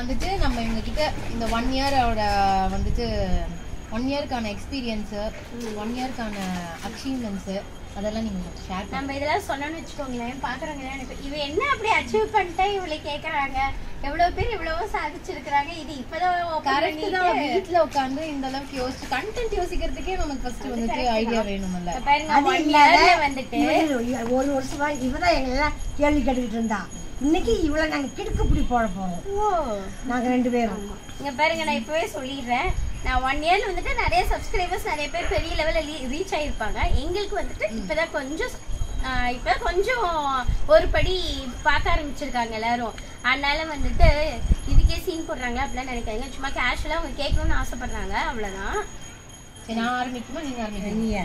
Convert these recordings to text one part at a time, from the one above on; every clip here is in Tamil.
வந்துட்டு நம்ம இவங்க கிட்ட இந்த ஒன் இயரோட வந்துட்டு ஒன் இயருக்கான எக்ஸ்பீரியன்ஸ் ஒன் இயருக்கான அச்சீவ்மெண்ட்ஸ் அதெல்லாம் நீங்க ஷேர் நம்ம இதெல்லாம் சொன்னோம்னு வச்சுக்கோங்களேன் பாக்குறவங்க எல்லாம் எனக்கு இவ என்ன அப்படி அச்சீவ் பண்ணிட்டா இவளை கேக்குறாங்க எவ்வளவு பேர் இவ்வளவோ சாதிச்சிருக்கிறாங்க இது இப்பதான் open கரெக்ட் தான் பண்ணிட்டு- வீட்ல உட்கார்ந்து இந்த அளவுக்கு யோசிச்சு கண்டென்ட் யோசிக்கிறதுக்கே நமக்கு ஃபர்ஸ்ட் வந்துட்டு ஐடியா வேணும்ல இப்ப பாருங்க அது one இல்லாத yearல வந்துட்டு இவரு ஒரு வருஷமா இவதான் எங்களெல்லாம் கேள்வி கேட்டுக்கிட்டு இருந்தா இன்னைக்கு இவளை நாங்க கிடுக்குப்பிடி போட போறோம் ஓ நாங்க ரெண்டு பேரும் இங்க பாருங்க நான் இப்பவே சொல்லிடுறேன் நான் ஒன் இயர்ல வந்துட்டு நிறைய சப்ஸ்கிரைபர்ஸ் நிறைய பேர் பெரிய லெவல்ல ரீச் ஆயிருப்பாங்க எங்களுக்கு வந்துட்டு இப்பதான் கொஞ்சம் ஆஹ் இப்ப கொஞ்சம் ஒரு படி பார்க்க ஆரம்பிச்சிருக்காங்க எல்லாரும் அதனால வந்துட்டு இதுக்கே சீன் போடுறாங்க அப்படிலாம் நினைக்காதீங்க சும்மா கேஷுவலா அவங்க கேட்கணும்னு ஆசைப்படுறாங்க அவ்வளவுதான் சரி நான் ஆரம்பிக்குமா நீங்க ஆரம்பிக்கணும் நீங்க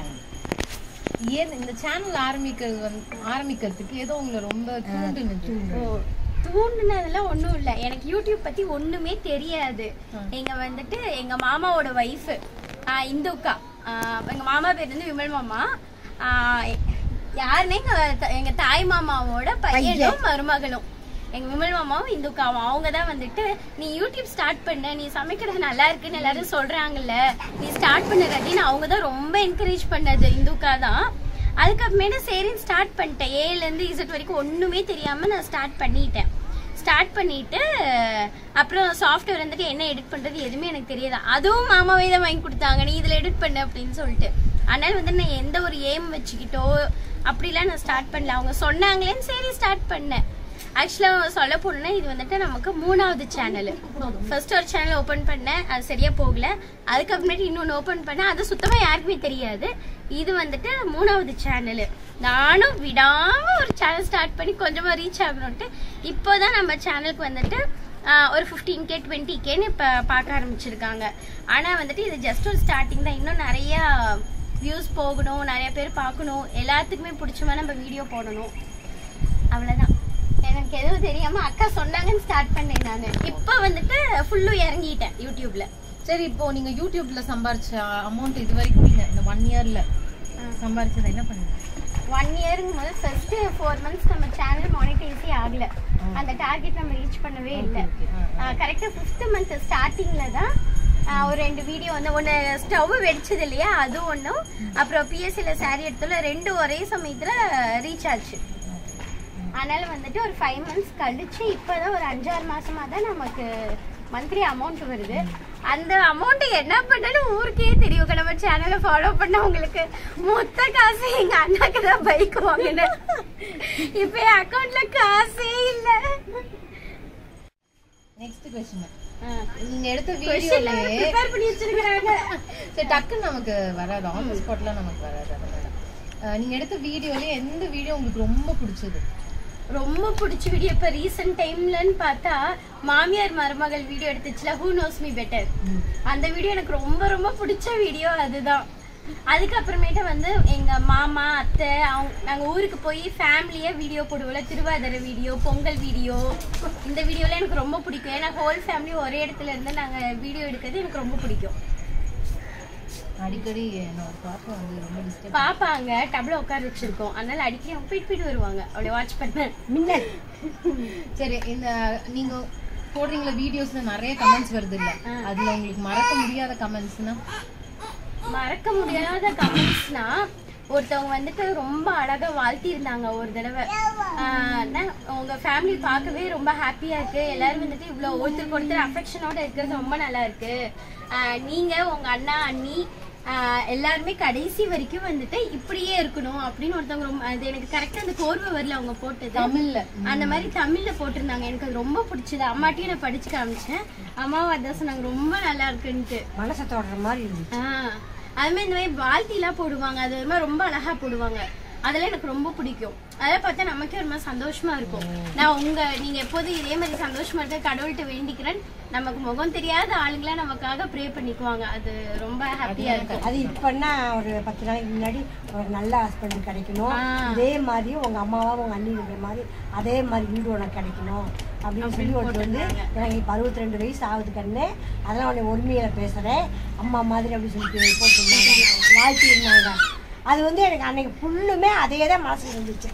ஏன் இந்த சேனல் ஆரம்பிக்கிறது வந்து ஆரம்பிக்கிறதுக்கு ஏதோ உங்களை ரொம்ப தூண்டுனுச்சு ஓ தூண்டுனதெல்லாம் ஒண்ணும் இல்ல எனக்கு யூடியூப் பத்தி ஒண்ணுமே தெரியாது எங்க வந்துட்டு எங்க மாமாவோட ஒய்ஃப் இந்துக்கா ஆஹ் எங்க மாமா பேர் வந்து விமல் மாமா ஆஹ் யாருன்னு எங்க த- எங்க தாய் மாமாவோட பையனும் மருமகளும் எங்க விமல் மாமாவும் இந்துக்காவும் அவங்க தான் வந்துட்டு நீ யூடியூப் ஸ்டார்ட் பண்ண நீ சமைக்கிறது நல்லா இருக்குன்னு எல்லாரும் சொல்றாங்கல்ல நீ ஸ்டார்ட் பண்ண அப்படின்னு அவங்க தான் ரொம்ப என்கரேஜ் பண்ணது இந்துக்கா தான் அதுக்கப்புறமேட்டு சரின்னு ஸ்டார்ட் பண்ணிட்டேன் ஏல இருந்து இசட் வரைக்கும் ஒண்ணுமே தெரியாம நான் ஸ்டார்ட் பண்ணிட்டேன் ஸ்டார்ட் பண்ணிட்டு அப்புறம் சாஃப்ட்வேர் வந்துட்டு என்ன எடிட் பண்றது எதுவுமே எனக்கு தெரியாது அதுவும் மாமாவே தான் வாங்கி கொடுத்தாங்க நீ இதுல எடிட் பண்ணு அப்படின்னு சொல்லிட்டு அதனால வந்து நான் எந்த ஒரு ஏம் வச்சுக்கிட்டோ அப்படிலாம் நான் ஸ்டார்ட் பண்ணல அவங்க சொன்னாங்களேன்னு சரி ஸ்டார்ட் பண்ணேன் ஆக்சுவலா சொல்ல போனா இது வந்துட்டு நமக்கு மூணாவது சேனல் ஃபர்ஸ்ட் ஒரு சேனல் ஓபன் பண்ணேன் அது சரியா போகல அதுக்கப்புறமேட்டு இன்னொன்னு ஓபன் பண்ணேன் அது சுத்தமா யாருக்குமே தெரியாது இது வந்துட்டு மூணாவது சேனல் நானும் விடாம ஒரு சேனல் ஸ்டார்ட் பண்ணி கொஞ்சமா ரீச் ஆகணும்ட்டு இப்போதான் நம்ம சேனலுக்கு வந்துட்டு ஆஹ், ஒரு ஃபிஃப்டீன் கே டுவெண்ட்டி கேன்னு இப்போ பார்க்க ஆரம்பிச்சிருக்காங்க ஆனால் வந்துட்டு இது ஜஸ்ட் ஒரு ஸ்டார்டிங் தான் இன்னும் நிறைய வியூஸ் போகணும் நிறைய பேர் பார்க்கணும் எல்லாத்துக்குமே பிடிச்ச மாதிரி நம்ம வீடியோ போடணும் அவ்வளவுதான் எனக்கு எதுவும் தெரியாம அக்கா சொன்னாங்கன்னு ஸ்டார்ட் பண்ணேன் நானு இப்போ வந்துட்டு ஃபுல்லும் இறங்கிட்டேன் யூடியூப்ல சரி இப்போ நீங்க யூடியூப்ல சம்பாரிச்ச அமௌண்ட் இது வரைக்கும் நீங்க இந்த ஒன் இயர்ல சம்பாரிச்சதை என்ன பண்ணுங்க ஒன் இயருக்கு முதல் ஃபர்ஸ்ட் ஃபோர் மந்த்ஸ் நம்ம சேனல் மானிட்டைஸே ஆகல அந்த டார்கெட் நம்ம ரீச் பண்ணவே இல்லை கரெக்டாக ஃபிஃப்த் மந்த் ஸ்டார்டிங்ல தான் ஆஹ், ஒரு ரெண்டு வீடியோ வந்து ஒன்று ஸ்டவ் வெடிச்சது இல்லையா அது ஒன்றும் அப்புறம் பிஎஸ்சியில் saree எடுத்துல ரெண்டு ஒரே சமயத்தில் ரீச் ஆச்சு அதனால வந்துட்டு ஒரு ஃபைவ் மந்த்ஸ் கழிச்சு இப்போதான் ஒரு அஞ்சாறு மாசமா தான் நமக்கு மந்த்லி அமௌண்ட் வருது அந்த அமௌண்ட் என்ன பண்ணனு ஊருக்கே தெரியும் நம்ம சேனலை ஃபாலோ பண்ண உங்களுக்கு மொத்த காசு எங்க அண்ணாக்கு தான் பைக் வாங்கினேன் இப்ப என் அக்கௌண்ட்ல காசே இல்ல நெக்ஸ்ட் கொஸ்டின் நீங்க எடுத்த கொஸ்டின்ல வீடியோலயே ப்ரிப்பேர் பண்ணி வச்சிருக்காங்க சரி டக்குன்னு நமக்கு வராது ஆன் ஸ்பாட்ல நமக்கு வராது அதனால அஹ், நீங்க எடுத்த வீடியோலயே எந்த வீடியோ உங்களுக்கு ரொம்ப பிடிச்சது ரொம்ப பிடிச்ச வீடியோ இப்ப ரீசெண்ட் டைம்லன்னு பார்த்தா மாமியார் மருமகள் வீடியோ எடுத்துச்சுல ஹூ நோஸ் மீ பெட்டர் அந்த வீடியோ எனக்கு ரொம்ப ரொம்ப பிடிச்ச வீடியோ அதுதான் அதுக்கப்புறமேட்டு வந்து எங்க மாமா அத்தை அவங்க நாங்க ஊருக்கு போய் ஃபேமிலியா வீடியோ போடுவோம்ல திருவாதிரை வீடியோ பொங்கல் வீடியோ இந்த வீடியோல எனக்கு ரொம்ப பிடிக்கும் ஏன்னா ஹோல் ஃபேமிலி ஒரே இடத்துல இருந்து நாங்க வீடியோ எடுக்கிறது எனக்கு ரொம்ப பிடிக்கும் அடிக்கடி என்னோட பாப்பா வந்து ரொம்ப டிஸ்டர்ப் பாப்பாங்க டபுள் உட்கார வச்சிருக்கோம் அதனால அடிக்கடி அவங்க போயிட்டு போயிட்டு வருவாங்க அப்படியே வாட்ச் பண்ணேன் மின்னல் சரி இந்த நீங்க போடுறீங்களா வீடியோஸ்ல நிறைய கமெண்ட்ஸ் வருது இல்ல அதுல உங்களுக்கு மறக்க முடியாத கமெண்ட்ஸ்னா மறக்க முடியாத கமெண்ட்ஸ்னா ஒருத்தவங்க வந்துட்டு ரொம்ப அழகா வாழ்த்தி இருந்தாங்க ஒரு தடவை ஆஹ் நான் உங்க ஃபேமிலி பார்க்கவே ரொம்ப ஹாப்பியா இருக்கு எல்லாரும் வந்துட்டு இவ்வளவு ஒருத்தருக்கு ஒருத்தர் அஃபெக்ஷனோட இருக்கிறது ரொம்ப நல்லா இருக்கு ஆஹ் நீங்க உங்க அண்ணா அண்ணி ஆஹ் எல்லாருமே கடைசி வரைக்கும் வந்துட்டு இப்படியே இருக்கணும் அப்படின்னு ஒருத்தவங்க ரொம்ப அது எனக்கு கரெக்டா அந்த கோர்வை வரல அவங்க போட்டது தமிழ்ல அந்த மாதிரி தமிழ்ல போட்டிருந்தாங்க எனக்கு அது ரொம்ப பிடிச்சது அம்மாட்டையும் நான் படிச்சு காமிச்சேன் அம்மாவும் அதான் சொன்னாங்க ரொம்ப நல்லா இருக்குன்ட்டு மனசை தொடர மாதிரி இருந்துச்சு ஆஹ் அது மாதிரி இந்த மாதிரி வாழ்த்திலாம் போடுவாங்க அது ஒரு மாதிரி ரொம்ப அழகா போடுவாங்க அதெல்லாம் எனக்கு ரொம்ப பிடிக்கும் அதெல்லாம் பார்த்தா நமக்கே ஒரு மாதிரி சந்தோஷமா இருக்கும் நான் உங்க நீங்க எப்போதும் இதே மாதிரி சந்தோஷமா இருக்க கடவுள்கிட்ட வேண்டிக்கிறேன் நமக்கு முகம் தெரியாத ஆளுங்களா நமக்காக ப்ரே பண்ணிக்குவாங்க அது ரொம்ப ஹாப்பியா இருக்கும் அது இப்பன்னா ஒரு பத்து நாளைக்கு முன்னாடி ஒரு நல்ல ஹஸ்பண்ட் கிடைக்கணும் ஆ. இதே மாதிரி உங்க அம்மாவா உங்க அண்ணி இருக்கிற மாதிரி அதே மாதிரி வீடு உனக்கு கிடைக்கணும் அப்படின்னு சொல்லி ஒருத்தர் வந்து எனக்கு இப்போ அறுபத்தி ரெண்டு வயசு ஆகுது கண்ணு அதெல்லாம் உன்னை உரிமையில பேசுறேன் அம்மா மாதிரி அப்படி சொல்லிட்டு போட்டிருந்தாங்க வாழ்த்தி இருந்தாங்க அது வந்து எனக்கு அன்னைக்கு ஃபுல்லுமே அதே தான் மனசுல இருந்துச்சு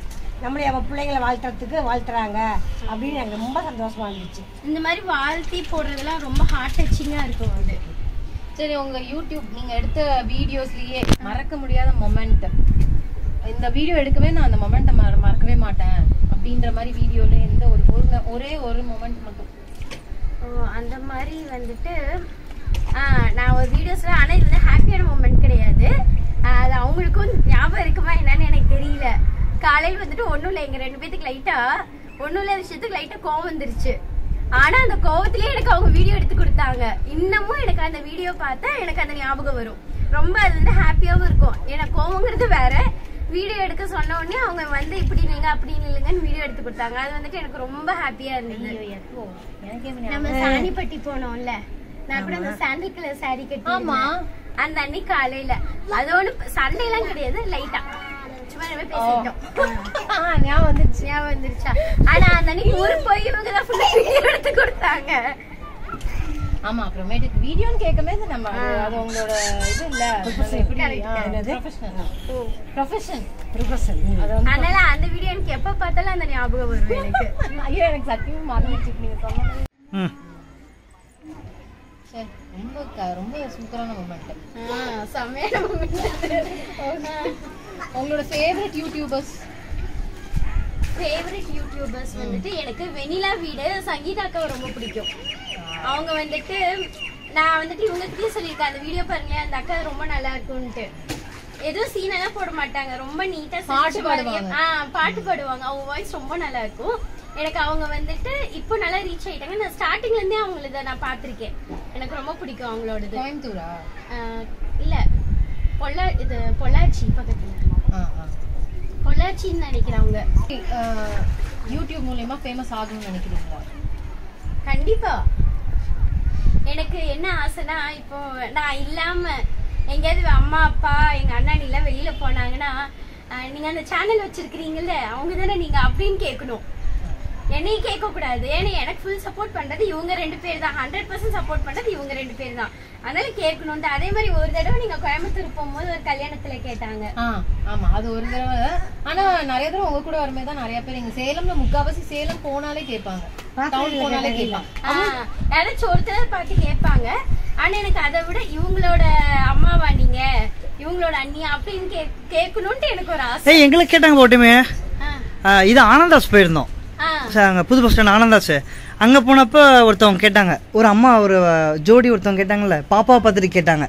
நம்மளை அவன் பிள்ளைங்களை வாழ்த்துறதுக்கு வாழ்த்துறாங்க அப்படின்னு எனக்கு ரொம்ப சந்தோஷமா இருந்துச்சு இந்த மாதிரி வாழ்த்தி போடுறதெல்லாம் ரொம்ப ஹார்ட் டச்சிங்கா இருக்கும் அது சரி உங்க யூடியூப் நீங்க எடுத்த வீடியோஸ்லயே மறக்க முடியாத மொமெண்ட் இந்த வீடியோ எடுக்கவே நான் அந்த மொமெண்ட்டை மறக்கவே மாட்டேன் அப்படின்ற மாதிரி வீடியோல எந்த ஒரு ஒரு ஒரே ஒரு மொமெண்ட் மட்டும் ஓ, அந்த மாதிரி வந்துட்டு ஆ, நான் ஒரு வீடியோஸ்ல ஆனா இது வந்து ஹாப்பியான மூமெண்ட் கிடையாது ஆ, அது அவங்களுக்கும் ஞாபகம் இருக்குமா என்னன்னு எனக்கு தெரியல காலையில் வந்துட்டு ஒண்ணும் இல்லை எங்க ரெண்டு பேத்துக்கு லைட்டா ஒண்ணும் இல்லாத விஷயத்துக்கு லைட்டா கோவம் வந்துருச்சு ஆனா அந்த கோவத்திலேயே எனக்கு அவங்க வீடியோ எடுத்து கொடுத்தாங்க இன்னமும் எனக்கு அந்த வீடியோ பார்த்தா எனக்கு அந்த ஞாபகம் வரும் ரொம்ப அது வந்து ஹாப்பியாவும் இருக்கும் எனக்கு கோவங்கிறது வேற வீடியோ எடுக்க சொன்ன உடனே அவங்க வந்து இப்படி நீங்க அப்படி இல்லைங்கன்னு வீடியோ எடுத்து கொடுத்தாங்க அது வந்துட்டு எனக்கு ரொம்ப ஹாப்பியா இருந்தது எனக்கே நம்ம சாணிப்பட்டி போனோம்ல நான் கூட அந்த சாண்டில் கலர் சாரி கட்டி ஆமா. அந்த அன்னைக்கு காலையில அது ஒண்ணு சண்டை எல்லாம் கிடையாது லைட்டா சும்மா நம்ம பேசிட்டோம் ஞாபகம் வந்துச்சு ஞாபகம் வந்துருச்சா ஆனா அந்த அன்னைக்கு ஊரு போய் இவங்க தான் ஃபுல்லா வீடியோ எடுத்து கொடுத்தாங்க ஆமா அப்புறமேட்டுக்கு வீடியோன்னு கேட்கவே நம்ம அது அது உங்களோட இது இல்ல ப்ரொஃபஷன் ப்ரொஃபஷன் அது வந்து அதனால அந்த வீடியோ எனக்கு எப்ப பார்த்தாலும் அந்த ஞாபகம் வரும் எனக்கு ஐயோ எனக்கு சத்தியமா மறந்துச்சு நீங்க சொன்னது ம் சரி ரொம்ப க- ரொம்ப சூப்பரான மூமெண்ட் ஆ, செம்மையான moment அது. உங்களோட ஃபேவரட் யூடியூபர்ஸ் ஃபேவரட் யூடியூபர்ஸ் வந்துட்டு எனக்கு வெனிலா வீடு சங்கீதா அக்காவை ரொம்ப பிடிக்கும் அவங்க வந்துட்டு நான் வந்துட்டு இவங்க கிட்டயும் சொல்லியிருக்கேன் அந்த வீடியோ பாருங்களேன் அந்த அக்கா ரொம்ப நல்லா இருக்கும்ட்டு எதுவும் சீனெல்லாம் போட மாட்டாங்க ரொம்ப நீட்டா பாட்டு பாடுவாங்க. ஆ பாட்டு பாடுவாங்க அவங்க வாய்ஸ் ரொம்ப நல்லா இருக்கும் எனக்கு அவங்க வந்துட்டு இப்போ நல்லா ரீச் ஆயிட்டாங்க நான் ஸ்டார்டிங்ல இருந்தே அவங்களத நான் பார்த்திருக்கேன் எனக்கு ரொம்ப பிடிக்கும் அவங்களோடது கோயம்புத்தூரா ஆ, இல்ல பொள்ளா இது பொள்ளாச்சி பக்கத்துல ஆ ஆ பொள்ளாச்சின்னு நினைக்கிறேன் அவங்க அஹ், யூடியூப் மூலியமா ஃபேமஸ் ஆகணும்னு நினைக்கிறீங்களா கண்டிப்பா எனக்கு என்ன ஆசைனா இப்போ நான் இல்லாம எங்கேயாவது அம்மா அப்பா எங்க அண்ணன் எல்லாம் வெளியில போனாங்கன்னா அஹ், நீங்க அந்த சேனல் வச்சிருக்கிறீங்கல்ல அவங்க தானே நீங்க அப்படின்னு கேட்கணும் என்னையும் கேட்க கூடாது ஏன்னா எனக்கு ஃபுல் சப்போர்ட் பண்றது இவங்க ரெண்டு பேர் தான் ஹண்ட்ரட் பர்சன்ட் சப்போர்ட் பண்றது இவங்க ரெண்டு பேர் தான் அதனால கேட்கணும்ட்டு அதே மாதிரி ஒரு தடவை நீங்க கோயம்புத்தூர் போகும்போது ஒரு கல்யாணத்துல கேட்டாங்க ஆ ஆமா அது ஒரு தடவை ஆனா நிறைய தடவை உங்க கூட வரும்போது தான் நிறைய பேர் இங்க சேலம்ல முக்காவாசி சேலம் போனாலே கேட்பாங்க டவுன் போனாலே கேட்பாங்க ஆ, யாராச்சும் ஒருத்தர் பார்த்து கேட்பாங்க ஆனா எனக்கு அதை விட இவங்களோட அம்மாவா நீங்க இவங்களோட அண்ணி அப்படின்னு கே கேட்கணும்ட்டு எனக்கு ஒரு ஆசை ஏய் எங்களுக்கு கேட்டாங்க போட்டுமே ஆ, இது ஆனந்தாஸ் போயிருந்தோம் ஆ, சார் அங்கே புது பஸ் ஸ்டாண்ட் ஆனந்தாஸ் அங்கே போனப்போ ஒருத்தவங்க கேட்டாங்க ஒரு அம்மா ஒரு ஜோடி ஒருத்தவங்க கேட்டாங்கல்ல பாப்பாவை பார்த்துட்டு கேட்டாங்க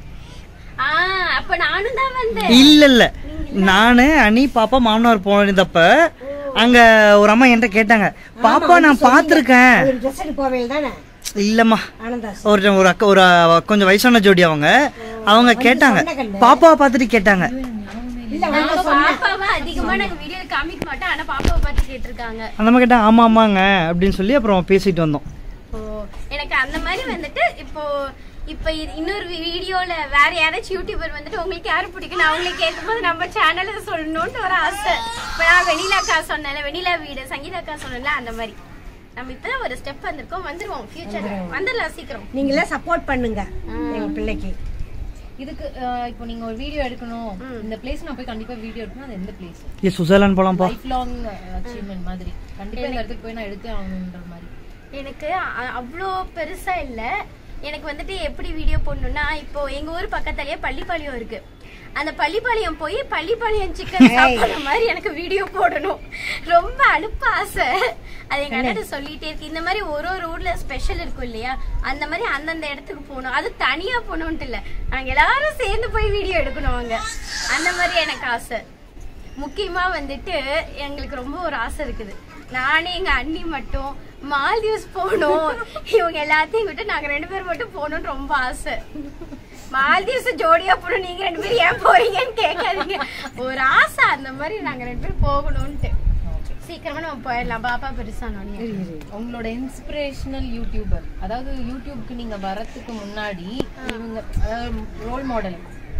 ஆ, அப்ப நானும் தான் வந்தேன் இல்ல இல்ல நானு அனி பாப்பா மாமனார் போனதப்ப அங்க ஒரு அம்மா என்கிட்ட கேட்டாங்க பாப்பா நான் பார்த்திருக்கேன் ஒரு ட்ரெஸ் எடுக்க போவேல் தானே இல்லம்மா ஆனந்தாஸ் ஒரு ஒரு அக்கா ஒரு அஹ், கொஞ்சம் வயசான ஜோடி அவங்க அவங்க கேட்டாங்க பாப்பாவை பார்த்துட்டு கேட்டாங்க இல்ல நாங்க பாப்பாவை அதிகமா நாங்க வீடியோல காமிக்க மாட்டோம் ஆனா பாப்பாவை பார்த்து கேட்டிருக்காங்க அந்த மாதிரி கேட்டாங்க ஆமா ஆமாங்க அப்படின்னு சொல்லி அப்புறம் பேசிட்டு வந்தோம் ஓ எனக்கு அந்த மாதிரி வந்துட்டு இப்போ இப்போ இது இன்னொரு வீடியோல வேற யாராச்சும் யூடியூபர் வந்துட்டு உங்களுக்கு யாரு பிடிக்கும் நான் அவங்களை கேட்கும்போது நம்ம சேனல்ல சொல்லணும்னு ஒரு ஆசை இப்போ நான் வெனிலா அக்கா சொன்னேன்ல வெனிலா வீடு சங்கீதா அக்கா சொன்னேன்ல அந்த மாதிரி நம்ம இப்பதான் ஒரு ஸ்டெப் வந்திருக்கோம் வந்துருவோம் ஃபியூச்சர் வந்துடலாம் சீக்கிரம் நீங்களே சப்போர்ட் பண்ணுங்க எங்க பிள்ளைக்கு இதுக்கு அஹ், இப்போ நீங்க ஒரு வீடியோ எடுக்கணும் இந்த பிளேஸ் நான் போய் கண்டிப்பா வீடியோ எடுக்கணும் அது எந்த பிளேஸ் ஏ சுவிட்சர்லாந்து போலாம்ப்பா லைஃப் லாங் அச்சீவ்மெண்ட் மாதிரி கண்டிப்பா இந்த இடத்துக்கு போய் நான் எடுத்தே ஆகணுன்ற மாதிரி எனக்கு அ- அவ்வளோ பெருசா இல்ல எனக்கு வந்துட்டு எப்படி வீடியோ போடணும்னா இப்போ எங்க ஊர் பக்கத்துலயே பள்ளிப்பாளையம் இருக்கு அந்த பள்ளிப்பாளையம் போய் பள்ளிப்பாளையம் சிக்கன் சாப்பிடுற மாதிரி எனக்கு வீடியோ போடணும் ரொம்ப அலுப்பு ஆசை அது எங்க அண்ணன் சொல்லிட்டே இருக்கு இந்த மாதிரி ஒரு ஒரு ஊர்ல ஸ்பெஷல் இருக்கும் இல்லையா அந்த மாதிரி அந்தந்த இடத்துக்கு போகணும் அது தனியா போகணும்ட்டு இல்ல நாங்க எல்லாரும் சேர்ந்து போய் வீடியோ எடுக்கணும் அங்க அந்த மாதிரி எனக்கு ஆசை முக்கியமா வந்துட்டு எங்களுக்கு ரொம்ப ஒரு ஆசை இருக்குது நானே எங்க அண்ணி மட்டும் மால்தீவ்ஸ் போகணும் இவங்க எல்லாத்தையும் விட்டு நாங்க ரெண்டு பேரும் மட்டும் போகணும்னு ரொம்ப ஆசை மால்தீவ்ஸ் ஜோடியா போகணும் நீங்க ரெண்டு பேரும் ஏன் போறீங்கன்னு கேட்காதீங்க ஒரு ஆசை அந்த மாதிரி நாங்க ரெண்டு பேரும் போகணும்ட்டு சீக்கிரமா நம்ம போயிடலாம் பாப்பா பெருசானோடனே உங்களோட இன்ஸ்பிரேஷனல் யூடியூபர் அதாவது யூடியூப்க்கு நீங்க வரதுக்கு முன்னாடி இவங்க அதாவது ரோல் மாடல்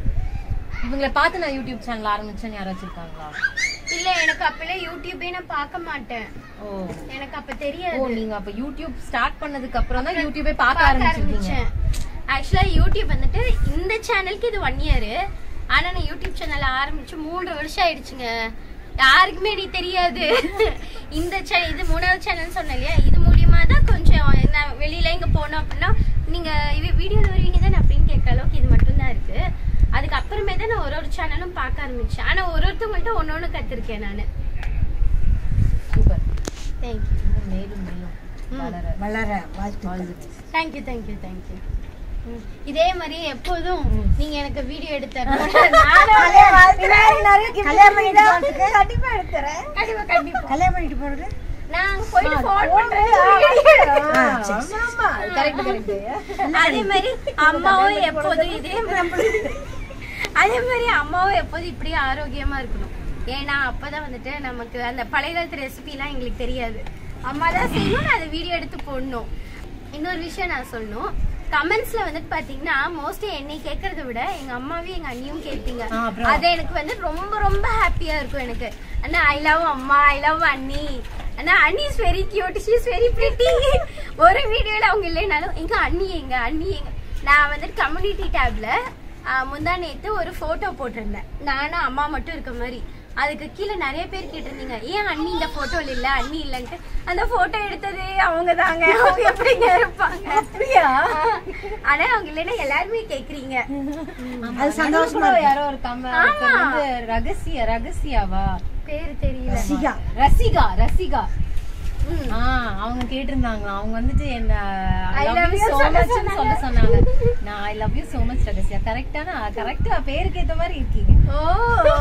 இவங்களை பார்த்து நான் யூடியூப் சேனல் ஆரம்பிச்சேன்னு யாராச்சும் இருக்காங்களா இல்ல எனக்கு அப்பெல்லாம் யூடியூபே நான் பார்க்க மாட்டேன் ஓ எனக்கு அப்ப ஓ தெரியாது நீங்க அப்ப யூடியூப் ஸ்டார்ட் பண்ணதுக்கு அப்புறம் தான் யூடியூபே பார்க்க பார்க்க ஆரம்பிச்சிருக்கீங்க ஆரம்பிச்சேன் ஆக்சுவலா யூடியூப் வந்துட்டு இந்த சேனலுக்கு இது ஒன் இயர் ஆனா நான் யூடியூப் சேனல் ஆரம்பிச்சு மூன்று வருஷம் ஆயிடுச்சுங்க யாருக்குமே நீ தெரியாது இந்த சேனல் இது மூணாவது சேனல் சொன்னேன் இல்லையா இது மூலியமா தான் கொஞ்சம் நான் வெளியில இங்க போனோம் அப்படின்னா நீங்க வீடியோல வருவீங்க தானே அப்படின்னு கேட்க அளவுக்கு இது மட்டும் தான் இருக்கு அதுக்கப்புறமே தான் நான் ஒரு ஒரு சேனலும் பார்க்க ஆரம்பிச்சேன் ஆனா ஒரு ஒருத்தவங்கள்ட்ட ஒன்னு ஒண்ணு கத்திருக்கேன் நானு சூப்பர் தேங்க்யூ மேலும் மேலும் வளர வளர வாழ்த்துக்கள் தேங்க்யூ தேங்க்யூ தேங்க்யூ இதே மாதிரி எப்போதும் நீங்க எனக்கு வீடியோ எடுத்த கல்யாணம் பண்ணிட்டு போறதுக்கு கண்டிப்பா எடுத்துறேன் கண்டிப்பா கண்டிப்பா கல்யாணம் பண்ணிட்டு போறது நான் போயிட்டு ஃபோன் பண்றேன் கரெக்ட் கரெக்ட் அதே மாதிரி அம்மாவும் எப்போதும் இதே மாதிரி அதே மாதிரி அம்மாவும் எப்போதும் இப்படி ஆரோக்கியமா இருக்கணும் ஏன்னா அப்பதான் வந்துட்டு நமக்கு அந்த பழைய காலத்து ரெசிபிலாம் எங்களுக்கு தெரியாது அம்மா தான் செய்யணும் நான் அதை வீடியோ எடுத்து போடணும் இன்னொரு விஷயம் நான் சொல்லணும் கமெண்ட்ஸ்ல வந்துட்டு பாத்தீங்கன்னா மோஸ்ட்லி என்னை கேட்கறத விட எங்க அம்மாவையும் எங்க அண்ணியும் கேட்பீங்க ஆ, அப்புறம்? அது எனக்கு வந்து ரொம்ப ரொம்ப ஹாப்பியா இருக்கும் எனக்கு அண்ணா ஐ லவ் அம்மா ஐ லவ் அண்ணி அண்ணா அண்ணி is very cute she is very pretty ஒரு வீடியோல அவங்க இல்லைனாலும் எங்க அண்ணி எங்க அண்ணி எங்க நான் வந்துட்டு கம்யூனிட்டி டேப்ல முந்தா நேத்து ஒரு போட்டோ போட்டிருந்தேன் நானும் அம்மா மட்டும் இருக்க மாதிரி அதுக்கு கீழே நிறைய பேர் கேட்டிருந்தீங்க ஏன் அண்ணி இந்த போட்டோல இல்ல அண்ணி இல்லன்ட்டு அந்த போட்டோ எடுத்ததே அவங்க தாங்க அவங்க எப்படிங்க இருப்பாங்க அப்படியா ஆனா அவங்க இல்லைன்னா எல்லாருமே கேக்குறீங்க அது சந்தோஷமா இருக்கு. யாரோ ஒரு கம்ம ஒருத்தர் வந்து ரகசிய ரகசியாவா பேரு தெரியல சிகா ரசிகா ரசிகா ம். ஆ அவங்க கேட்டிருந்தாங்களா அவங்க வந்துட்டு என்ன I I love love you you so சொல்ல மச் சொன்னாங்க. சொல்ல சொன்னாங்க நான் I love you so much ரகசியா கரெக்டானா கரெக்டா பேருக்கு ஏத்த மாதிரி இருக்கீங்க ஓ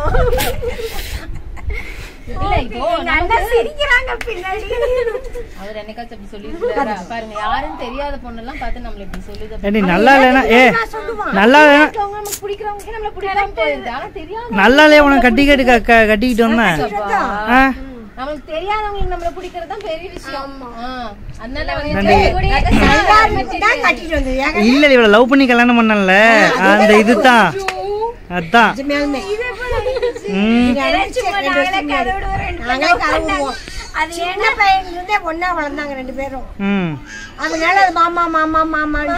இல்ல இப்போ எங்க அண்ணன் சிரிக்கிறாங்க பின்னாடி அவர் என்னைக்காச்சும் அப்படி சொல்லிருக்காரு பாருங்க யாரும் தெரியாத பொண்ணெல்லாம் பார்த்து நம்மள இப்படி சொல்லுது ஏண்டி நல்லா இல்லைன்னா ஏ நல்லா இல்லைன்னா அவங்க நமக்கு பிடிக்கிறவங்க நம்மள பிடிக்காம போயிருது ஆனா தெரியாம நல்லா இல்லையா உனக்கு கட்டி கட்டி க- க- கட்டிக்கிட்டோன்னா ஆ நம்மளுக்கு தெரியாதவங்களுக்கு நம்மள பிடிக்கிறது தான் பெரிய விஷயம் ஆ, அதனால நன்றி. வந்து எல்லாருக்கும் தான் கட்டிட்டு வந்தது ஏங்க இல்ல இவள லவ் பண்ணி கல்யாணம் பண்ணல அந்த இதுதான் அதான் நிஜமாலுமே ம் நீங்க நினைச்ச சும்மா ரெண்டு நாங்களே வருஷம் கதை விடுவோம், ரெண்டு நாங்களே பேரும் கதை பண்ணாங்க. விடுவோம். அது சின்ன பையன்ல இருந்தே ஒண்ணா வளர்ந்தாங்க ரெண்டு பேரும் ம் அதனால அது மாமா மாமா மாமான்னு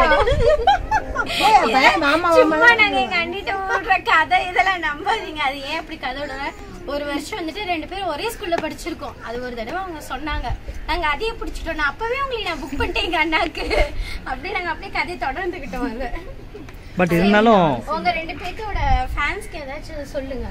ஏய், அப்ப மாமா சும்மா மாமா நாங்க எங்க அண்ணிட்ட விடுற கதை இதெல்லாம் நம்பாதீங்க அது ஏன் அப்படி கதை விடுற ஒரு வருஷம் வந்துட்டு ரெண்டு பேரும் ஒரே ஸ்கூல்ல படிச்சிருக்கோம் அது ஒரு தடவை அவங்க சொன்னாங்க நாங்க அதையே பிடிச்சிட்டோம் நான் அப்பவே உங்களுக்கு நான் புக் பண்ணிட்டேன் எங்க அண்ணாக்கு அப்படியே நாங்க அப்படியே கதையை தொடர்ந்துகிட்டோம் அது பட் இருந்தாலும் உங்க ரெண்டு பேர்த்தோட ஃபேன்ஸ்க்கு ஏதாச்சும் சொல்லுங்க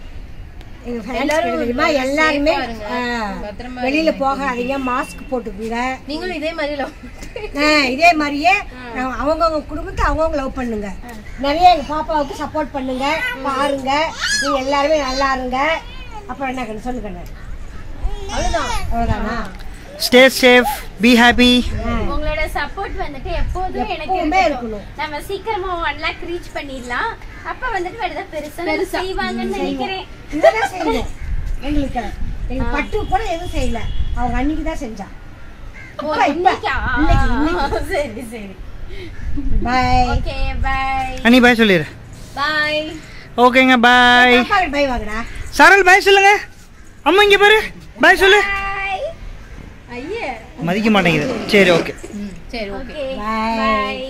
எங்க fans கிட்ட தெரியுமா எல்லாருமே safe ஆ இருங்க. ஆ, பத்திரமா வெளியில போகாதீங்க மாஸ்க் போட்டுக்குங்க நீங்களும் இதே மாதிரி love ஆ, இதே மாதிரியே நான் அவங்கவங்க குடும்பத்தை அவங்கவுங்க லவ் பண்ணுங்க நிறைய எங்க பாப்பாவுக்கு சப்போர்ட் பண்ணுங்க பாருங்க நீங்க எல்லாருமே நல்லா இருங்க அப்புறம் என்ன கண்ணு சொல்லு கண்ணு அவ்வளவுதான் அவ்வளவுதானா ஸ்டே சேஃப் பி ஹாப்பி உங்களோட சப்போர்ட் வந்துட்டு எப்போதும் எனக்கு எப்பவுமே இருக்கட்டும். இருக்கணும். நம்ம சீக்கிரமா ஒன் லேக் ரீச் பண்ணிடலாம் அப்ப வந்துட்டு வேற ஏதாவது பெருசா செய்வாங்கன்னு நினைக்கிறேன் இங்கதான் செய்யணும் எங்களுக்கு எங்க பட்டு கூட எதுவும் செய்யல அவங்க அன்னைக்கு தான் செஞ்சா ஓ, இப்ப, இப்ப. இன்னைக்கா? சரி சரி பாய் ஓகே பை அனி பாய் சொல்லிடு பாய் ஓகேங்க பாய் பாப்பா பை வாங்கடா சரல் பாய் சொல்லுங்க அம்மா இங்க பாரு பாய் சொல்லு பை ஐயே மதிக்க மாட்டேங்குது சரி ஓகே சரி okay okay Bye.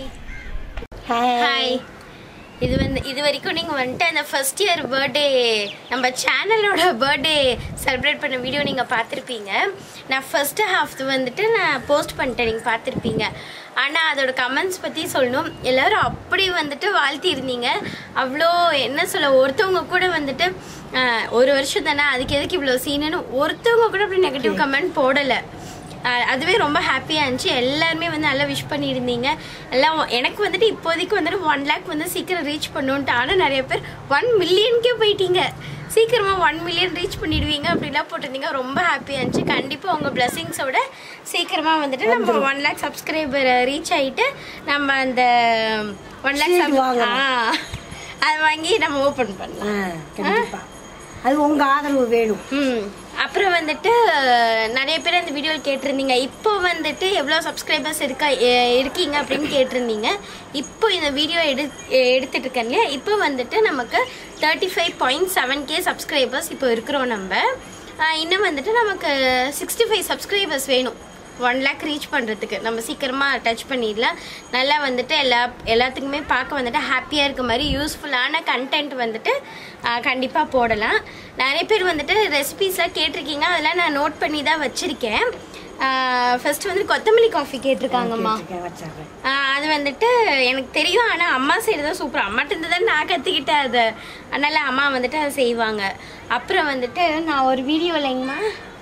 Bye hi இது வந்து இது வரைக்கும் நீங்கள் வந்துட்டு அந்த ஃபர்ஸ்ட் இயர் பர்த்டே நம்ம சேனலோட பர்த்டே செலிப்ரேட் பண்ண வீடியோ நீங்கள் பார்த்துருப்பீங்க நான் ஃபர்ஸ்ட் ஹாஃப் வந்துட்டு நான் போஸ்ட் பண்ணிட்டேன் நீங்கள் பார்த்துருப்பீங்க ஆனால் அதோட கமெண்ட்ஸ் பற்றி சொல்லணும் எல்லோரும் அப்படி வந்துட்டு வாழ்த்திருந்தீங்க அவ்வளோ என்ன சொல்ல ஒருத்தவங்க கூட வந்துட்டு ஆஹ், ஒரு வருஷம் தானே அதுக்கு எதுக்கு இவ்வளோ சீனுன்னு ஒருத்தவங்க கூட அப்படி நெகட்டிவ் கமெண்ட் போடலை அஹ் அதுவே ரொம்ப ஹாப்பியாக இருந்துச்சு எல்லாருமே வந்து நல்லா விஷ் பண்ணியிருந்தீங்க எல்லாம் ஒ- எனக்கு வந்துட்டு இப்போதைக்கு வந்துட்டு ஒன் லேக் வந்து சீக்கிரம் ரீச் பண்ணுன்ட்டு ஆனால் நிறைய பேர் ஒன் மில்லியனுக்கே போயிட்டீங்க சீக்கிரமாக ஒன் மில்லியன் ரீச் பண்ணிடுவீங்க அப்படிலாம் போட்டிருந்தீங்க ரொம்ப ஹாப்பியாக இருந்துச்சு கண்டிப்பாக உங்கள் பிளெஸிங்ஸோட சீக்கிரமாக வந்துட்டு நம்ம ஒன் லேக் சப்ஸ்கிரைபர் ரீச் ஆகிட்டு நம்ம அந்த ஒன் லேக் ஆ அதை வாங்கி நம்ம ஓப்பன் பண்ணலாம் ஆ, கண்டிப்பா அது உங்க ஆதரவு வேணும் ம் அப்புறம் வந்துட்டு நிறைய பேர் அந்த வீடியோவில் கேட்டிருந்தீங்க இப்போ வந்துட்டு எவ்வளோ சப்ஸ்கிரைபர்ஸ் இருக்கா எ- இருக்கீங்க அப்படின்னு கேட்டிருந்தீங்க இப்போ இந்த வீடியோ எடு எடுத்துட்டு இருக்கேன் இல்லையா இப்போ வந்துட்டு நமக்கு thirty five point seven K subscribers இப்போ இருக்கிறோம் நம்ம ஆஹ் இன்னும் வந்துட்டு நமக்கு சிக்ஸ்டி ஃபைவ் சப்ஸ்கிரைபர்ஸ் வேணும் ஒன் லேக் ரீச் பண்ணுறதுக்கு நம்ம சீக்கிரமாக டச் பண்ணிடலாம் நல்லா வந்துட்டு எல்லா எல்லாத்துக்குமே பார்க்க வந்துட்டு ஹாப்பியாக இருக்க மாதிரி யூஸ்ஃபுல்லான கண்டென்ட் வந்துட்டு கண்டிப்பாக போடலாம் நிறைய பேர் வந்துட்டு ரெசிபீஸ்லாம் கேட்டிருக்கீங்க அதெல்லாம் நான் நோட் பண்ணி தான் வச்சுருக்கேன் ஃபர்ஸ்ட் வந்து கொத்தமல்லி காஃபி கேட்டிருக்காங்கம்மா கேட்டிருக்கேன், வச்சிடுறேன். ஆஹ் அது வந்துட்டு எனக்கு தெரியும் ஆனால் அம்மா செய்கிறது தான் சூப்பர் அம்மாட்ட இருந்து தான் நான் கற்றுக்கிட்டேன் அதை அதனால் அம்மா வந்துட்டு அதை செய்வாங்க அப்புறம் வந்துட்டு நான் ஒரு வீடியோ இல்லைங்கம்மா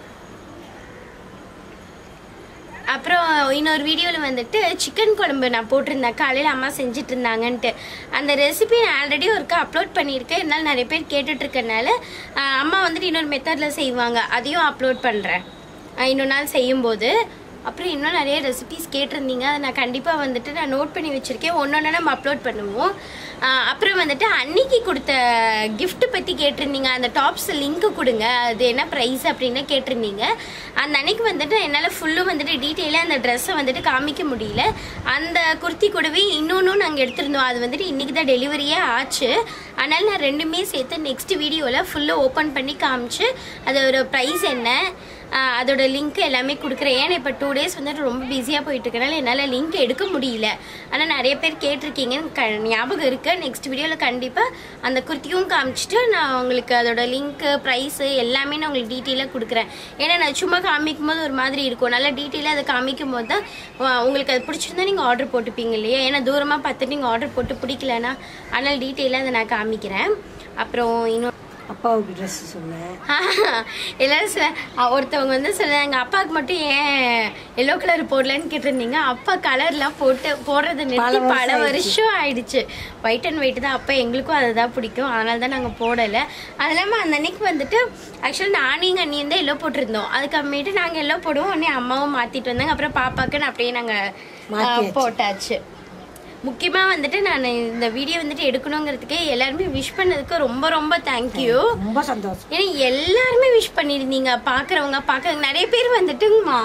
அப்புறம் இன்னொரு வீடியோவில் வந்துட்டு சிக்கன் குழம்பு நான் போட்டிருந்தேன் காலையில் அம்மா செஞ்சுட்டு இருந்தாங்கன்ட்டு அந்த ரெசிபி நான் ஆல்ரெடி ஒருக்கா அப்லோட் பண்ணியிருக்கேன் இருந்தாலும் நிறைய பேர் கேட்டுட்டு இருக்கறனால ஆஹ் அம்மா வந்துட்டு இன்னொரு மெத்தடில் செய்வாங்க அதையும் அப்லோட் பண்ணுறேன் இன்னொரு நாள் செய்யும்போது அப்புறம் இன்னும் நிறைய ரெசிபிஸ் கேட்டிருந்தீங்க அதை நான் கண்டிப்பாக வந்துட்டு நான் நோட் பண்ணி வச்சுருக்கேன் ஒன்று நம்ம அப்லோட் பண்ணுவோம் ஆஹ் அப்புறம் வந்துட்டு அன்னைக்கு கொடுத்த gift பற்றி கேட்டிருந்தீங்க அந்த டாப்ஸ் லிங்க் கொடுங்க அது என்ன ப்ரைஸ் அப்படின்னு கேட்டிருந்தீங்க அந்த அன்னைக்கு வந்துட்டு என்னால் ஃபுல்லும் வந்துட்டு டீட்டெயிலாக அந்த ட்ரெஸ்ஸை வந்துட்டு காமிக்க முடியல அந்த குர்த்தி கூடவே இன்னொன்றும் நாங்கள் எடுத்திருந்தோம் அது வந்துட்டு இன்றைக்கி தான் டெலிவரியே ஆச்சு அதனால் நான் ரெண்டுமே சேர்த்து நெக்ஸ்ட் வீடியோவில் ஃபுல்லாக ஓப்பன் பண்ணி காமிச்சு அதோட ப்ரைஸ் என்ன ஆஹ் அதோட லிங்க் எல்லாமே கொடுக்குறேன் ஏன்னா இப்போ டூ டேஸ் வந்துட்டு ரொம்ப பிஸியாக போயிட்டு இருக்கனால என்னால் லிங்க் எடுக்க முடியல ஆனால் நிறைய பேர் கேட்டிருக்கீங்கன்னு க ஞாபகம் இருக்கு நெக்ஸ்ட் வீடியோவில் கண்டிப்பாக அந்த குர்த்தியும் காமிச்சிட்டு நான் உங்களுக்கு அதோட லிங்க்கு ப்ரைஸு எல்லாமே நான் உங்களுக்கு டீட்டெயிலாக கொடுக்குறேன் ஏன்னா நான் சும்மா காமிக்கும் போது ஒரு மாதிரி இருக்கும் நல்லா டீட்டெயிலாக அதை காமிக்கும் போது தான் ஆஹ் உங்களுக்கு அது பிடிச்சிருந்தா நீங்கள் ஆர்டர் போட்டுப்பீங்க இல்லையா ஏன்னா தூரமாக பார்த்துட்டு நீங்கள் ஆர்டர் போட்டு பிடிக்கலனா அதனால் டீட்டெயிலாக அதை நான் காமிக்கிறேன் அப்புறம் இன்னும் அப்பாவுக்கு ட்ரெஸ் சொன்னேன் எல்லாரும் சில அ- ஒருத்தவங்க வந்து சொல்ல எங்கள் அப்பாவுக்கு மட்டும் ஏன் எல்லோ கலர் போடலன்னு கேட்டிருந்தீங்க அப்பா கலர்லாம் போட்டு போடுறது நிறுத்தி வருஷம் பல வருஷம் ஆயிடுச்சு ஒயிட் அண்ட் ஒயிட் தான் அப்பா எங்களுக்கும் அதை தான் பிடிக்கும் அதனால தான் நாங்கள் போடலை அது இல்லாமல் அந்த அன்னைக்கு வந்துட்டு ஆக்சுவலாக நானும் எங்கள் அண்ணியும் தான் எல்லோ போட்டிருந்தோம் அதுக்கப்புறமேட்டு நாங்கள் எல்லோ போடுவோம் உடனே அம்மாவும் மாற்றிட்டு வந்தாங்க அப்புறம் பாப்பாக்குன்னு அப்படியே நாங்கள் மாத்தியாச்சு. போட்டாச்சு முக்கியமா வந்துட்டு நான் இந்த வீடியோ வந்துட்டு எடுக்கணுங்கிறதுக்கே எல்லாருமே விஷ் பண்ணதுக்கு ரொம்ப ரொம்ப தேங்க்யூ ரொம்ப சந்தோஷம் ஏன்னா எல்லாருமே விஷ் பண்ணியிருந்தீங்க பார்க்குறவங்க பார்க்க நிறைய பேர் வந்துட்டுங்கம்மா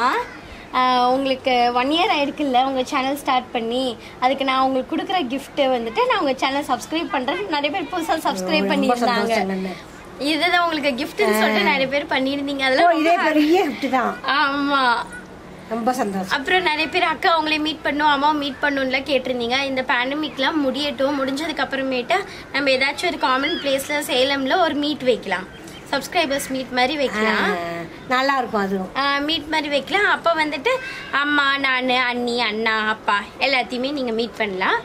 ஆஹ் உங்களுக்கு ஒன் இயர் ஆயிருக்குல்ல உங்கள் சேனல் ஸ்டார்ட் பண்ணி அதுக்கு நான் உங்களுக்கு கொடுக்குற gift வந்துட்டு நான் உங்கள் சேனல் சப்ஸ்கிரைப் பண்ணுறேன் நிறைய பேர் புதுசாக சப்ஸ்கிரைப் ரொம்ப பண்ணியிருந்தாங்க சந்தோஷம் நன்னு. இதுதான் உங்களுக்கு கிஃப்ட்னு சொல்லிட்டு நிறைய பேர் பண்ணியிருந்தீங்க ஓ, அதெல்லாம் இதே ரொம்ப- பெரிய gift தான் ஆமா ரொம்ப சந்தோஷம் அப்புறம் நிறைய பேர் அக்கா அவங்களே மீட் பண்ணும் அம்மாவை மீட் பண்ணும்ல கேட்டிருந்தீங்க இந்த பேண்டமிக்லாம் முடியட்டும் முடிஞ்சதுக்கு அப்புறமேட்டு நம்ம ஏதாச்சும் ஒரு காமன் பிளேஸ்ல சேலம்ல ஒரு மீட் வைக்கலாம் சப்ஸ்கிரைபர்ஸ் மீட் மாதிரி வைக்கலாம் ஆ, நல்லா இருக்கும் அதுவும் மீட் மாதிரி வைக்கலாம் அப்போ வந்துட்டு அம்மா நான் அண்ணி அண்ணா அப்பா எல்லாத்தையுமே நீங்கள் மீட் பண்ணலாம்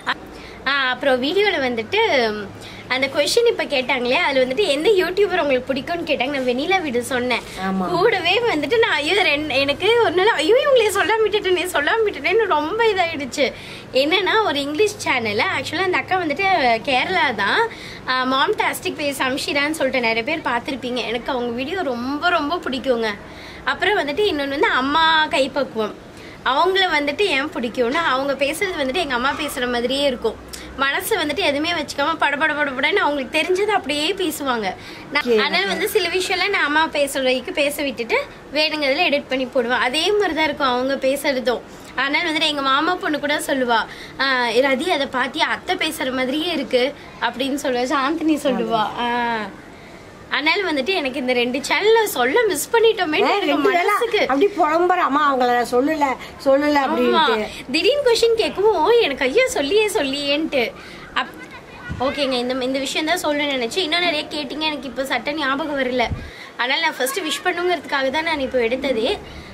ஆ, அப்புறம் வீடியோவில் வந்துட்டு அந்த கொஷின் இப்போ கேட்டாங்களே அதில் வந்துட்டு எந்த யூடியூபர் உங்களுக்கு பிடிக்கும்னு கேட்டாங்க நான் வெண்ணிலா வீடு சொன்னேன் ஆமா. கூடவே வந்துட்டு நான் ஐயோ ரெண்டு எனக்கு ஒரு நாள் ஐயோ இவங்களே சொல்லாம விட்டுட்டேனே சொல்லாம விட்டுட்டேன்னு ரொம்ப இதாயிடுச்சு என்னன்னா ஒரு இங்கிலீஷ் சேனலில் ஆக்சுவலாக அந்த அக்கா வந்துட்டு கேரளா தான் மாம் டாஸ்டிக் பே சம்ஷிரான்னு சொல்லிட்டு நிறைய பேர் பார்த்துருப்பீங்க எனக்கு அவங்க வீடியோ ரொம்ப ரொம்ப பிடிக்குங்க அப்புறம் வந்துட்டு இன்னொன்று வந்து அம்மா கைப்பக்குவம் அவங்கள வந்துட்டு ஏன் பிடிக்கும்னா அவங்க பேசுறது வந்துட்டு எங்கள் அம்மா பேசுகிற மாதிரியே இருக்கும் மனசு வந்துட்டு எதுவுமே வச்சுக்காம படபட படபடன்னு அவங்களுக்கு தெரிஞ்சது அப்படியே பேசுவாங்க நான் அதனால வந்து சில விஷயம்லாம் நான் அம்மா பேசுற வரைக்கும் பேச விட்டுட்டு வேணுங்கிறதுல எடிட் பண்ணி போடுவேன் அதே மாதிரி தான் இருக்கும் அவங்க பேசுறதும் அதனால வந்துட்டு எங்க மாமா பொண்ணு கூட சொல்லுவா "ஆஹ் ரதி அதை பாத்தி அத்தை பேசுற மாதிரியே இருக்கு அப்படின்னு சொல்லுவா சாந்தினி சொல்லுவா ஆஹ் அதனால வந்துட்டு எனக்கு இந்த ரெண்டு சேனல்ல சொல்ல மிஸ் பண்ணிட்டோமே எனக்கு ரெண்டு வேளை மனசுக்கு அப்படி புலம்புற அம்மா அவங்கள சொல்லல சொல்லல ஆமா அப்படின்ட்டு திடீர்னு கொஸ்டின் கேட்கவும் எனக்கு ஐயோ சொல்லியே சொல்லியேன்ட்டு அப் ஓகேங்க இந்த இந்த விஷயம் தான் சொல்லணும்னு நினைச்சேன் இன்னும் நிறைய கேட்டிங்க எனக்கு இப்போ சட்ட ஞாபகம் வரல அதனால நான் ஃபர்ஸ்ட் விஷ் பண்ணுங்கிறதுக்காக தான் நான் இப்போ எடுத்தது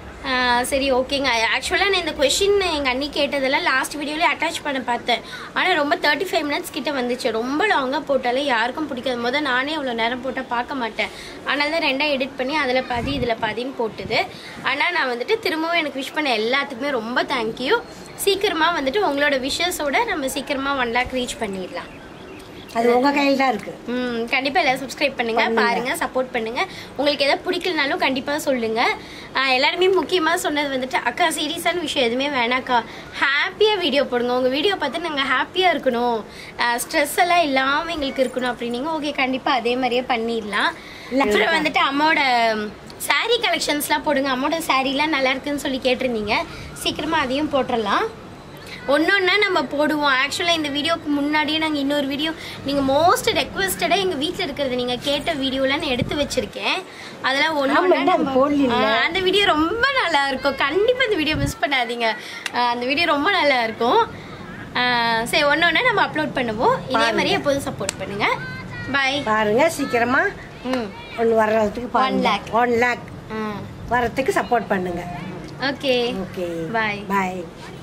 ஆஹ் சரி ஓகேங்க ஆக்சுவலாக நான் இந்த கொஷின் எங்கள் அண்ணி கேட்டதெல்லாம் லாஸ்ட் வீடியோலேயே அட்டாச் பண்ண பார்த்தேன் ஆனால் ரொம்ப தேர்ட்டி ஃபைவ் மினிட்ஸ் கிட்ட வந்துச்சு ரொம்ப லாங்காக போட்டாலே யாருக்கும் பிடிக்காது முதல் நானே அவ்வளோ நேரம் போட்டால் பார்க்க மாட்டேன் அதனால தான் ரெண்டாக எடிட் பண்ணி அதில் பாதி இதில் பாதின்னு போட்டுது ஆனால் நான் வந்துட்டு திரும்பவும் எனக்கு விஷ் பண்ண எல்லாத்துக்குமே ரொம்ப தேங்க்யூ சீக்கிரமாக வந்துட்டு உங்களோட விஷஸோட நம்ம சீக்கிரமாக ஒன் லேக் ரீச் பண்ணிடலாம் அது உங்க கையில் தான் இருக்கு ம் கண்டிப்பாக எல்லாரும் சப்ஸ்கிரைப் பண்ணுங்க பாருங்க சப்போர்ட் பண்ணுங்க உங்களுக்கு எதாவது பிடிக்கலனாலும் கண்டிப்பாக சொல்லுங்க ஆஹ் எல்லாருமே முக்கியமாக சொன்னது வந்துட்டு அக்கா சீரியஸான விஷயம் எதுவுமே வேணாக்கா ஹாப்பியாக வீடியோ போடுங்க உங்கள் வீடியோ பார்த்து நாங்கள் ஹாப்பியாக இருக்கணும் ஸ்ட்ரெஸ் எல்லாம் இல்லாமல் எங்களுக்கு இருக்கணும் அப்படின்னீங்க ஓகே கண்டிப்பாக அதே மாதிரியே பண்ணிடலாம் அப்புறம் வந்துட்டு அம்மாவோட saree கலெக்ஷன்ஸ்லாம் போடுங்க அம்மாவோட சாரீலாம் நல்லா இருக்குன்னு சொல்லி கேட்டிருந்தீங்க சீக்கிரமாக அதையும் போட்டுடலாம் ஒன்னொன்னா நம்ம போடுவோம் ஆக்சுவலாக இந்த வீடியோக்கு முன்னாடியே நாங்கள் இன்னொரு வீடியோ நீங்கள் மோஸ்ட் ரெக்வஸ்டடாக எங்கள் வீட்டில் இருக்கிறது நீங்கள் கேட்ட வீடியோலாம் நான் எடுத்து வச்சிருக்கேன் அதெல்லாம் ஒன்று ஆமா, இன்னும் அது போடலையே. அந்த வீடியோ ரொம்ப நல்லா இருக்கும் கண்டிப்பாக வீடியோ மிஸ் பண்ணாதீங்க ஆஹ் அந்த வீடியோ ரொம்ப நல்லா இருக்கும் ஆஹ் சரி ஒன்று ஒன்று நம்ம அப்லோட் பண்ணுவோம் இதே மாதிரி எப்போதும் சப்போர்ட் பண்ணுங்க பாய் பாருங்க சீக்கிரமா ம் ஒன்று வர்றதுக்கு One lakh. ஒன் லேக் ம் வரத்துக்கு சப்போர்ட் பண்ணுங்க ஓகே ஓகே Bye. பாய்